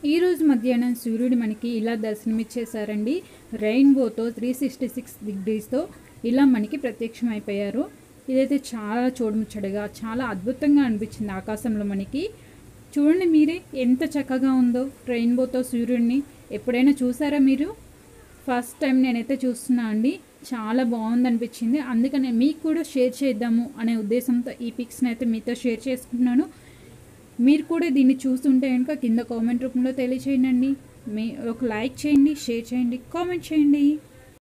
ఈరోజు మధ్యాహ్నం సూర్యుడు మనకి ఇలా దర్శనమిచ్చేసారండి రెయిన్బోతో త్రీ సిక్స్టీ సిక్స్ డిగ్రీస్తో ఇలా మనకి ప్రత్యక్షం అయిపోయారు ఇదైతే చాలా చూడముచ్చడగా చాలా అద్భుతంగా అనిపించింది ఆకాశంలో మనకి చూడండి మీరే ఎంత చక్కగా ఉందో రెయిన్బోతో సూర్యుడిని ఎప్పుడైనా చూసారా మీరు ఫస్ట్ టైం నేనైతే చూస్తున్నా అండి చాలా బాగుంది అనిపించింది అందుకనే మీకు కూడా షేర్ చేద్దాము అనే ఉద్దేశంతో ఈ పిక్స్ని అయితే మీతో షేర్ చేసుకుంటున్నాను మీరు కూడా దీన్ని చూస్తుంటే కనుక కింద కామెంట్ రూపంలో తెలియచేయండి మీ ఒక లైక్ చేయండి షేర్ చేయండి కామెంట్ చేయండి